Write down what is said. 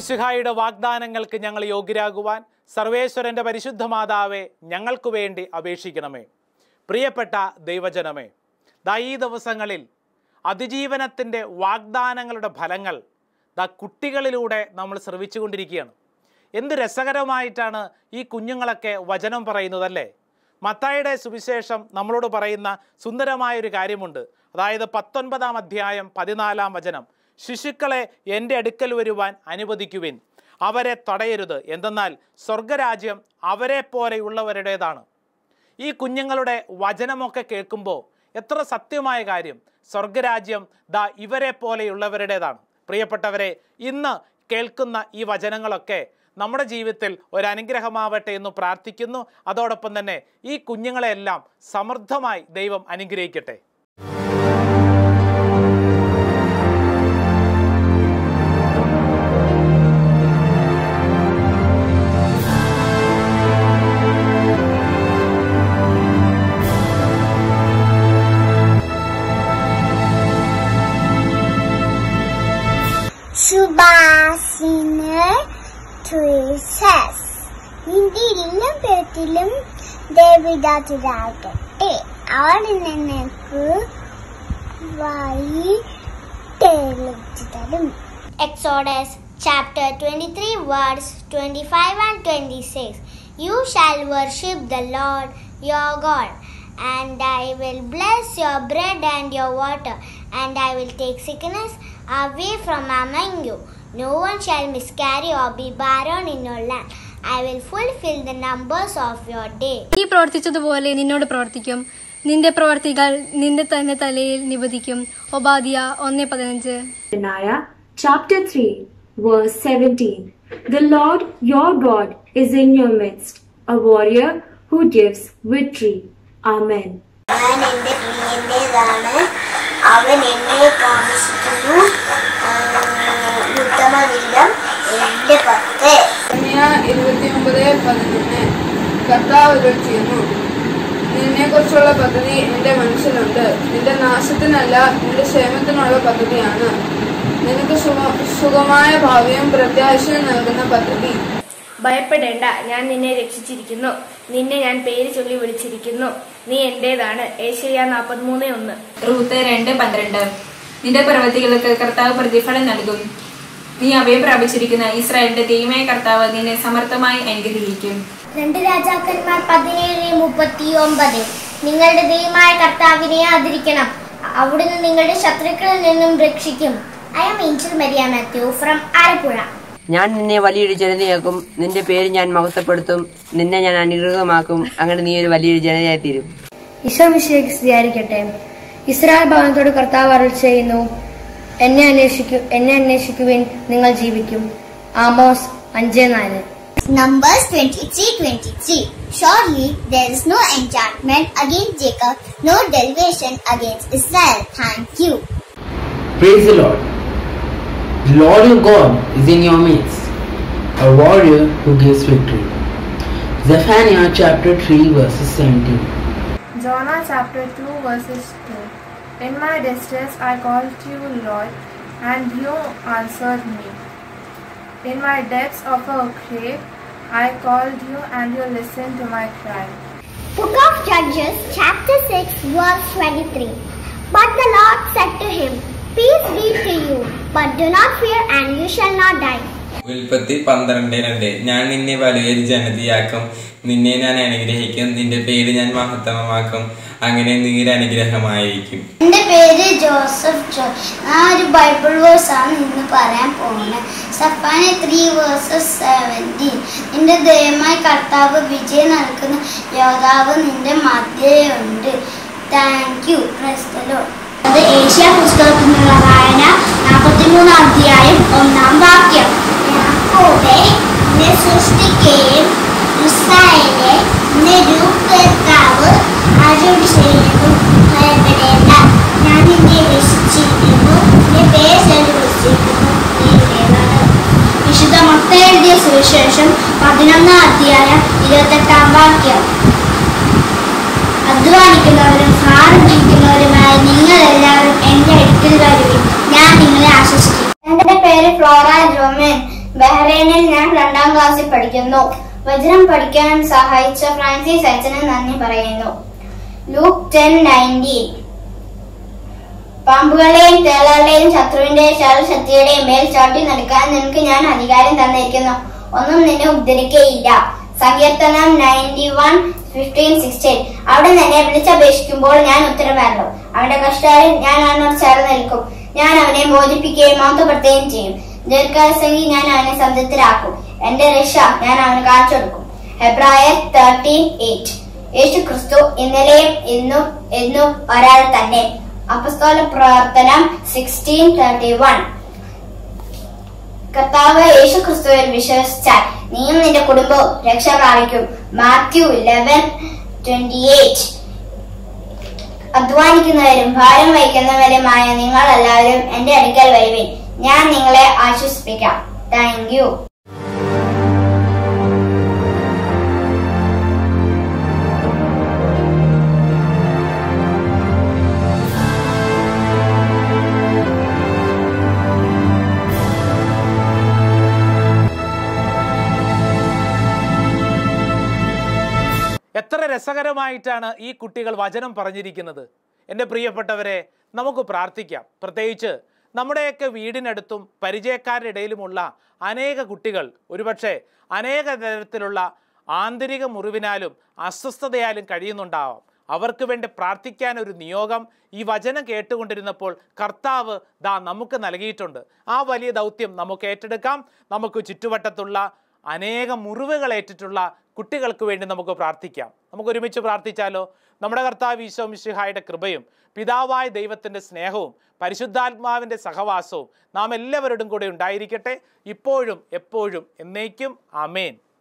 മിശിഹായുടെ വാഗ്ദാനങ്ങൾക്ക് ഞങ്ങൾ യോഗ്യരാകുവാൻ സർവേശ്വരൻ്റെ പരിശുദ്ധ മാതാവെ ഞങ്ങൾക്ക് വേണ്ടി അപേക്ഷിക്കണമേ പ്രിയപ്പെട്ട ദൈവജനമേ ദാ ഈ ദിവസങ്ങളിൽ അതിജീവനത്തിൻ്റെ വാഗ്ദാനങ്ങളുടെ ഫലങ്ങൾ ദാ കുട്ടികളിലൂടെ നമ്മൾ ശ്രവിച്ചുകൊണ്ടിരിക്കുകയാണ് എന്ത് രസകരമായിട്ടാണ് ഈ കുഞ്ഞുങ്ങളൊക്കെ വചനം പറയുന്നതല്ലേ മത്തായുടെ സുവിശേഷം നമ്മളോട് പറയുന്ന സുന്ദരമായൊരു കാര്യമുണ്ട് അതായത് പത്തൊൻപതാം അധ്യായം പതിനാലാം വചനം ശിശുക്കളെ എൻ്റെ അടുക്കൽ വരുവാൻ അനുവദിക്കുവിൻ അവരെ തടയരുത് എന്തെന്നാൽ സ്വർഗരാജ്യം അവരെ പോലെയുള്ളവരുടേതാണ് ഈ കുഞ്ഞുങ്ങളുടെ വചനമൊക്കെ കേൾക്കുമ്പോൾ എത്ര സത്യമായ കാര്യം സ്വർഗരാജ്യം ദാ ഇവരെ പോലെയുള്ളവരുടേതാണ് പ്രിയപ്പെട്ടവരെ ഇന്ന് കേൾക്കുന്ന ഈ വചനങ്ങളൊക്കെ നമ്മുടെ ജീവിതത്തിൽ ഒരു അനുഗ്രഹമാവട്ടെ എന്ന് പ്രാർത്ഥിക്കുന്നു അതോടൊപ്പം തന്നെ ഈ കുഞ്ഞുങ്ങളെല്ലാം സമൃദ്ധമായി ദൈവം അനുഗ്രഹിക്കട്ടെ സുബാസിന് ട്രീസസ് നിന്റെ ഇല്ലും പേട്ടിലും ദേവിതാത്തിലാകട്ടെ അവിടെ നിനക്ക് വഴി തെളിച്ചു തരും Exodus chapter 23 verse 25 and 26 You shall worship the Lord your God and I will bless your bread and your water and I will take sickness away from among you no one shall miscarry or be barren in your land I will fulfill the numbers of your day നീ പ്രവർത്തിച്ചതുപോലെ നിന്നോട് പ്രവർത്തിക്കും നിന്റെ പ്രവർത്തികൾ നിന്റെ തന്നെ തലയിൽ നിവദിക്കും Obadiah ഒന്ന് പതിനഞ്ച് Jeremiah chapter 3, verse 17. The Lord your God is in your midst, a warrior who gives victory. Amen. ഞാൻ എൻ്റെ പ്രിയൻ്റെതാണ് അവൻ എന്നെ താമസിക്കുന്നു ഉത്തമവില്ലം എൻ്റെ പത്ത് ഇരുപത്തിയൊമ്പത് പതിനൊന്ന് കർത്താവ് അരുൾ ചെയ്യുന്നു നിന്നെ കുറിച്ചുള്ള പദ്ധതി എന്റെ മനസ്സിലുണ്ട് നിന്റെ നാശത്തിനല്ല നിന്റെ ക്ഷേമത്തിനുള്ള പദ്ധതിയാണ് നിനക്ക് സുഖ- സുഖമായ ഭാവിയും പ്രത്യാശയും നൽകുന്ന പദ്ധതി ഭയപ്പെടേണ്ട ഞാൻ നിന്നെ രക്ഷിച്ചിരിക്കുന്നു നിന്നെ ഞാൻ പേര് ചൊല്ലി വിളിച്ചിരിക്കുന്നു നീ എന്റേതാണ് ഏഷ്യ നാൽപ്പത്തിമൂന്ന് ഒന്ന് റൂത്ത് രണ്ട് പന്ത്രണ്ട് നിന്റെ പ്രവൃത്തികൾക്ക് കർത്താവ് പ്രതിഫലം നൽകും നീ അഭയം പ്രാപിച്ചിരിക്കുന്ന ഇസ്രായേലിന്റെ ദൈവമായ കർത്താവ് നിന്നെ സമർത്ഥമായി അനുഗ്രഹിക്കും രണ്ട് രാജാക്കന്മാർ പതിനേഴ് മുപ്പത്തി ഒമ്പത് നിങ്ങളുടെ ദൈവമായ കർത്താവിനെ ആദരിക്കണം അവിടുന്ന് നിങ്ങളുടെ ശത്രുക്കളിൽ നിന്നും രക്ഷിക്കും I am Angel Maria Mathew from Alappuzha ഞാൻ നിന്നെ വലിയൊരു ജനതയാക്കും നിന്റെ പേര് ഞാൻ മഹത്വപ്പെടുത്തും നിന്നെ ഞാൻ അനുഗ്രഹമാക്കും അങ്ങനെ നീ ഒരു വലിയൊരു ജനതയായി തീരും ഈശോമിശിയേക്ക് സ്തുതിയായിരിക്കട്ടെ ഇസ്രായേൽ ഭവനത്തോട് കർത്താവ് അരുൾ ചെയ്യുന്നു എന്നെ അന്വേഷിക്കു എന്നെ അന്വേഷിക്കുവിൻ നിങ്ങൾ ജീവിക്കും ആമോസ് അഞ്ച് നാല് Numbers 23:23 Surely there is no enchantment against Jacob, no derivation against Israel. Thank you. Praise the Lord. The Lord your God is in your midst, a warrior who gives victory. Zephaniah chapter 3 verses 17. Jonah chapter 2 verses 2 In my distress I called to you, Lord, and you answered me. In my depths of a grave I called you and you listened to my cry. Book of Judges, chapter 6, verse 23. But the Lord said to him, Peace be to you, but do not fear, and you shall not die. ഉൽപ്പത്തി പന്ത്രണ്ട് രണ്ട് ഞാൻ നിന്നെ വലിയൊരു ജനതയാക്കും നിന്നെ ഞാൻ അനുഗ്രഹിക്കും നിന്റെ പേര് ഞാൻ മഹത്തമമാക്കും അങ്ങനെ നീ ഒരു അനുഗ്രഹമായിരിക്കും എൻ്റെ പേര് ജോസഫ് ജോ ഞാൻ ഒരു ബൈബിൾ വേഴ്സ് ആണ് ഇന്ന് പറയാൻ പോകുന്നത് സഫാന ത്രീ വേഴ്സസ് സെവൻറ്റീൻ നിന്റെ ദയമായി കർത്താവ് വിജയം നൽകുന്ന യോദ്ധാവ് നിന്റെ മധ്യയുണ്ട് താങ്ക് യു പ്രസ്തലോ അത് ഏഷ്യ പുസ്തകത്തിനുള്ള വായന നാൽപ്പത്തിമൂന്നാം അധ്യായം ഒന്നാം വാക്യം യാക്കോബെ നിന്നെ സൃഷ്ടിക്കുകയും ഇസ്രായേലെ നിന്നെ രൂപകർത്താവ് അരുൾ ചെയ്യുന്നു ഭയപ്പെടേണ്ട ഞാൻ നിന്നെ രക്ഷിച്ചിരിക്കുന്നു നിന്നെ പേര് വിളിച്ചിരിക്കുന്നു നീ ഇവിടെയാണ് വിശുദ്ധ മൊത്ത എഴുതിയ സുവിശേഷം പതിനൊന്നാം അധ്യായം ഇരുപത്തെട്ടാം വാക്യം അധ്വാനിക്കുന്നവരും ഭാരമിരിക്കുന്നവരുമായ നിങ്ങൾ എല്ലാവരും എന്റെ അടുക്കൽ വരുവിൻ ഞാൻ നിങ്ങളെ ആശ്വസിക്കും എന്റെ പേര് ഫ്ലോറ ജോമൻ ബഹ ക്ലാസ്സിൽ പഠിക്കുന്നു വചനം പഠിക്കാൻ സഹായിച്ച ഫ്രാൻസിസ് അച്ഛന് നന്ദി പറയുന്നു ലൂക്ക് ടെൻ നയൻറ്റീൻ പാമ്പുകളെയും തേളുകളുടെയും ശത്രുവിന്റെ ശക്തിയുടെയും മേൽ ചാട്ടി നടക്കാൻ നിനക്ക് ഞാൻ അധികാരം തന്നിരിക്കുന്നു ഒന്നും നിന്നെ ഉദ്ധരിക്കയില്ല സങ്കീർത്തനം നയൻറ്റി വൺ ഫിഫ്റ്റീൻ സിക്സ്റ്റീൻ അവിടെ നിന്നെ വിളിച്ചപേക്ഷിക്കുമ്പോൾ ഞാൻ ഉത്തരവാറുള്ളൂ അവന്റെ കഷ്ടകാലം ഞാൻ അവനോട് ചേർന്ന് നിൽക്കും ഞാൻ അവനെ മോചിപ്പിക്കുകയും മഹത്വപ്പെടുത്തുകയും ചെയ്യും ദീർഘാസംഗി ഞാൻ അവനെ സംതൃപ്തരാക്കും എന്റെ രക്ഷ ഞാൻ അവന് കാണിച്ചു കൊടുക്കും ഹെബ്രായർ തേർട്ടീൻ എയ്റ്റ് യേശു ക്രിസ്തു ഇന്നലെയും ഇന്നും എന്നും ഒരാൾ തന്നെ അപസ്തോല പ്രവർത്തനം സിക്സ്റ്റീൻ തേർട്ടി വൺ കർത്താവ് യേശു ക്രിസ്തുവിൽ വിശ്വസിച്ചാൽ നീയും നിന്റെ കുടുംബവും രക്ഷ പ്രാപിക്കും മാത്യു ഇലവൻ ട്വന്റി എയ്റ്റ് അധ്വാനിക്കുന്നവരും ഭാരം വഹിക്കുന്നവരുമായ നിങ്ങൾ എല്ലാവരും എന്റെ അടുക്കൽ വരുവിൻ ഞാൻ നിങ്ങളെ ആശ്വസിപ്പിക്കാം താങ്ക് യു എത്ര രസകരമായിട്ടാണ് ഈ കുട്ടികൾ വചനം പറഞ്ഞിരിക്കുന്നത് എൻ്റെ പ്രിയപ്പെട്ടവരെ നമുക്ക് പ്രാർത്ഥിക്കാം പ്രത്യേകിച്ച് നമ്മുടെയൊക്കെ വീടിനടുത്തും പരിചയക്കാരുടെ ഇടയിലുമുള്ള അനേക കുട്ടികൾ ഒരുപക്ഷെ അനേക തരത്തിലുള്ള ആന്തരിക മുറിവിനാലും അസ്വസ്ഥതയാലും കഴിയുന്നുണ്ടാവാം അവർക്ക് വേണ്ടി പ്രാർത്ഥിക്കാൻ ഒരു നിയോഗം ഈ വചനം കേട്ടുകൊണ്ടിരുന്നപ്പോൾ കർത്താവ് ദാ നമുക്ക് നൽകിയിട്ടുണ്ട് ആ വലിയ ദൗത്യം നമുക്ക് ഏറ്റെടുക്കാം നമുക്ക് ചുറ്റുവട്ടത്തുള്ള അനേകം മുറിവുകൾ ഏറ്റിട്ടുള്ള കുട്ടികൾക്ക് വേണ്ടി നമുക്ക് പ്രാർത്ഥിക്കാം നമുക്ക് ഒരുമിച്ച് പ്രാർത്ഥിച്ചാലോ നമ്മുടെ കർത്താവ് ഈശോ മിശിഹായുടെ കൃപയും പിതാവായ ദൈവത്തിൻ്റെ സ്നേഹവും പരിശുദ്ധാത്മാവിൻ്റെ സഹവാസവും നാം എല്ലാവരോടും കൂടെ ഉണ്ടായിരിക്കട്ടെ ഇപ്പോഴും എപ്പോഴും എന്നേക്കും അമേൻ